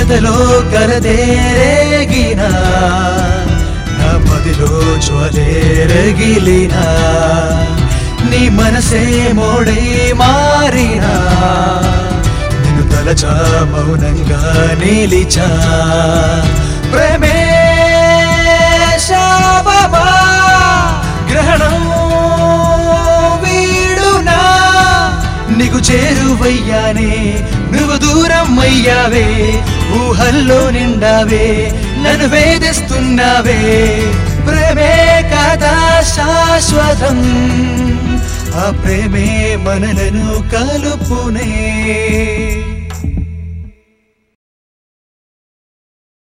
ఎదలో కలదేరేగినా నా మదిలో జ్వలేరగిలినా నీ మనసే మోడై మారినా నిన్ను తలచా మౌనంగా నిలిచా ప్రేమే శాపమా గ్రహణం వీడునా నీకు చేరువయ్యానే నువ్వు దూరం అయ్యావే ఊహల్లో నిండావే నన్ను వేధిస్తున్నావే ప్రేమే కదా శాశ్వతం ఆ ప్రేమే మనలను కలుపునే